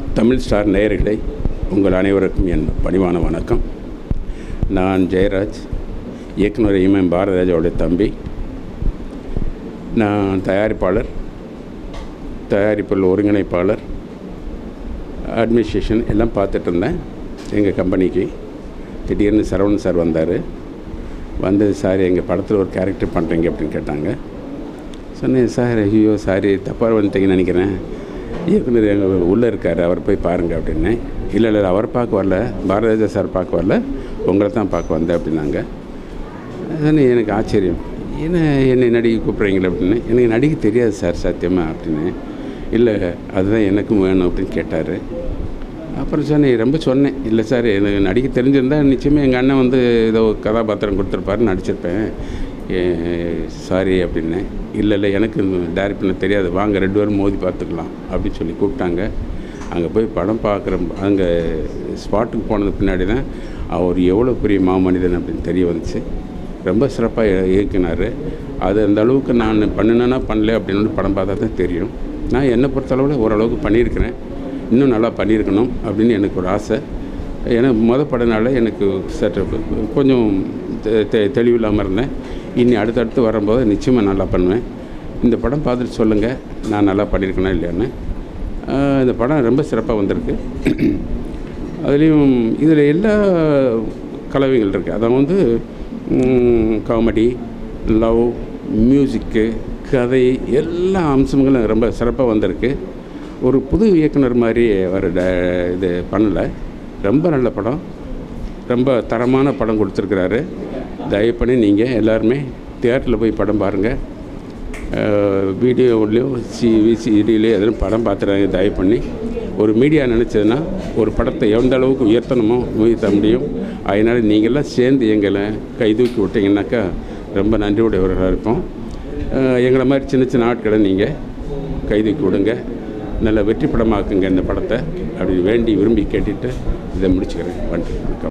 Tamil star நேயர்களே உங்கள் அனைவருக்கும் என் பணிவான வணக்கம் நான் ஜெயராஜ் இயக்குனர் இமயம் பாரதிராஜாவுடைய தம்பி நான் தயாரிப்பாளர் தயாரிப்பில் ஒருங்கிணைப்பாளர் அட்மினிஸ்ட்ரேஷன் எல்லாம் பார்த்துட்டு இருந்தேன் எங்கள் கம்பெனிக்கு திடீர்னு சரவணன் சார் வந்தார் வந்து சார் எங்கள் படத்தில் ஒரு கேரக்டர் பண்ணுறீங்க அப்படின்னு கேட்டாங்க சொன்னேன் சார் ஐயோ சாரி தப்பாக வந்துட்டீங்கன்னு நினைக்கிறேன் இயக்குனர் எங்கள் உள்ளே இருக்கார் அவர் போய் பாருங்கள் அப்படின்னேன் இல்லை இல்லை அவர் பார்க்க வரல பாரதிராஜா சார் பார்க்க வரல உங்களை தான் பார்க்க வந்தேன் அப்படின்னாங்க அதானே எனக்கு ஆச்சரியம் என்ன என்னை நடிக்க கூப்பிட்றீங்களே அப்படின்னு எனக்கு நடிக்க தெரியாது சார் சத்தியமாக அப்படின்னு இல்லை அதுதான் எனக்கும் வேணும் அப்படின்னு கேட்டார் அப்புறம் சொன்னேன் ரொம்ப சொன்னேன் இல்லை சார் எனக்கு நடிக்க தெரிஞ்சிருந்தா நிச்சயமாக எங்கள் அண்ணன் வந்து ஏதோ கதாபாத்திரம் கொடுத்துருப்பாரு நடிச்சிருப்பேன் சாரி அப்படின்னேன் இல்லை இல்லை எனக்கு டைரக்ட் பண்ண தெரியாது வாங்க ரெண்டு பேரும் மோதி பார்த்துக்கலாம் அப்படின்னு சொல்லி கூப்பிட்டாங்க அங்கே போய் படம் பார்க்குற அங்கே ஸ்பாட்டுக்கு போனது பின்னாடி தான் அவர் எவ்வளோ பெரிய மாமனிதன் அப்படின்னு தெரிய வந்துச்சு ரொம்ப சிறப்பாக இயக்குனார் அது அந்த அளவுக்கு நான் பண்ணினேன்னா பண்ணல அப்படின்னு படம் பார்த்தா தான் தெரியும் நான் என்னை பொறுத்தளவில் ஓரளவுக்கு பண்ணியிருக்கிறேன் இன்னும் நல்லா பண்ணியிருக்கணும் அப்படின்னு எனக்கு ஒரு ஆசை ஏன்னா முத படனால எனக்கு சற்று கொஞ்சம் தெ- தெ- தெளிவு இல்லாமல் இருந்தேன் இனி அடுத்தடுத்து வரும்போது நிச்சயமாக நல்லா பண்ணுவேன் இந்த படம் பார்த்துட்டு சொல்லுங்கள் நான் நல்லா பண்ணியிருக்கேனா இல்லையான்னு ஆஹ் இந்த படம் ரொம்ப சிறப்பாக வந்திருக்கு அதுலேயும் இதில் எல்லா கலவைகள் இருக்குது அதான் வந்து காமெடி லவ் மியூசிக்கு கதை எல்லா அம்சங்களும் ரொம்ப சிறப்பாக வந்திருக்கு ஒரு புது இயக்குனர் மாதிரி அவர் ட இது பண்ணலை ரொம்ப நல்ல படம் ரொம்ப தரமான படம் கொடுத்துருக்குறாரு தயவு பண்ணி நீங்கள் எல்லாருமே தியேட்டரில் போய் படம் பாருங்கள் வீடியோவிலையும் சி விசிடிலையும் எதுவும் படம் பார்த்துறாங்க தயவு பண்ணி ஒரு மீடியா நினச்சதுன்னா ஒரு படத்தை எந்த அளவுக்கு உயர்த்தணுமோ உயர்த்த முடியும் அதனால் நீங்கள்லாம் சேர்ந்து எங்களை கைதூக்கி விட்டீங்கன்னாக்கா ரொம்ப நன்றியுடையவர்களாக இருப்போம் அஹ் எங்களை மாதிரி சின்ன சின்ன ஆட்களை நீங்கள் கைதூக்கி விடுங்க நல்ல வெற்றி படமாக்குங்க இந்த படத்தை அப்படி வேண்டி விரும்பி கேட்டுட்டு இதை முடிச்சுக்கிறேன் நன்றி வணக்கம்